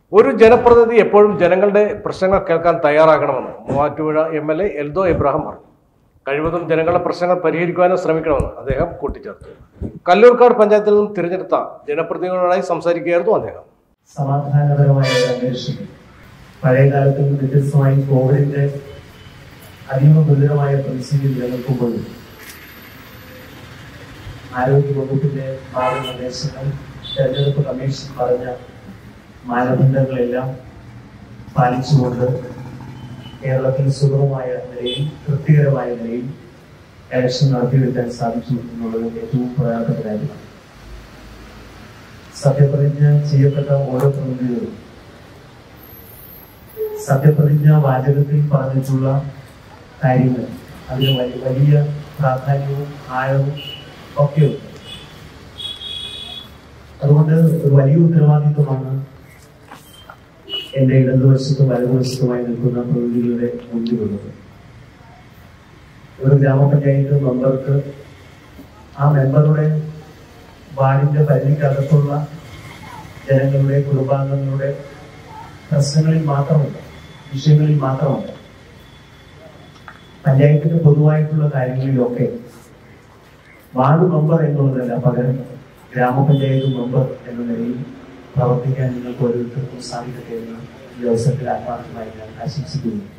ഒരു ജനപ്രതിനിധി എപ്പോഴും ജനങ്ങളുടെ പ്രശ്നങ്ങൾ കേൾക്കാൻ തയ്യാറാകണമെന്ന് Muvattupuzha M L A Eldo Abraham പറഞ്ഞു കഴിവതും ജനങ്ങളുടെ പ്രശ്നങ്ങൾ പരിഹരിക്കുവാനും ശ്രമിക്കണമെന്ന് അദ്ദേഹം കൂട്ടിച്ചേർത്തു കല്ലൂർക്കാട് പഞ്ചായത്തിൽ നിന്നും തിരഞ്ഞെടുത്ത ജനപ്രതിനിധികളോടായി സംസാരിക്കുകയായിരുന്നു അദ്ദേഹം സമാധാനപരമായ ഒരു അന്വേഷണം പഴയ കാലത്തിൽ നിന്ന് വ്യത്യസ്തമായി കോവിഡിന്റെ അതീവ ഗുരുതരമായ പ്രതിസന്ധി നിലനിൽക്കുമ്പോഴും ആരോഗ്യ വകുപ്പിന്റെ മാർഗനിർദ്ദേശങ്ങൾ തെരഞ്ഞെടുപ്പ് കമ്മീഷൻ പറഞ്ഞ മാനദണ്ഡങ്ങളെല്ലാം പാലിച്ചുകൊണ്ട് കേരളത്തിൽ സുഗമമായ നിലയിൽ തൃപ്തികരമായ നിലയിൽ ഇലക്ഷൻ നടത്തിയെടുക്കാൻ സാധിച്ചു എന്നുള്ളത് ഏറ്റവും പ്രധാനപ്പെട്ട കാര്യമാണ് സത്യപ്രതിജ്ഞ ചെയ്യപ്പെട്ട ഓരോ പ്രതിനിധികളും സത്യപ്രതിജ്ഞ വാചകത്തിൽ പറഞ്ഞിട്ടുള്ള കാര്യങ്ങൾ അതിന് വലിയ വലിയ പ്രാധാന്യവും ആഴവും ഒക്കെയുണ്ട് അതുകൊണ്ട് ഒരു വലിയ ഉത്തരവാദിത്വമാണ് എന്റെ ഇടതുവശത്തും വലതുവശത്തുമായി നിൽക്കുന്ന പ്രതിനിധികളുടെ മുന്നിലുള്ളത് ഒരു ഗ്രാമപഞ്ചായത്ത് മെമ്പർക്ക് ആ മെമ്പറുടെ വാർഡിന്റെ പരിധിക്കകത്തുള്ള ജനങ്ങളുടെ കുടുംബാംഗങ്ങളുടെ പ്രശ്നങ്ങളിൽ മാത്രമല്ല വിഷയങ്ങളിൽ മാത്രമല്ല പഞ്ചായത്തിന്റെ പൊതുവായിട്ടുള്ള കാര്യങ്ങളിലൊക്കെ വാർഡ് മെമ്പർ എന്നുള്ളതല്ല പകരം ഗ്രാമപഞ്ചായത്ത് മെമ്പർ എന്ന നിലയിൽ പ്രവർത്തിക്കാൻ നിങ്ങൾക്ക് ഓരോരുത്തർക്കും സാധിക്കട്ടെ എന്ന് ഈ അവസരത്തിൽ ആത്മാർത്ഥമായി ഞാൻ ആശംസിക്കുന്നു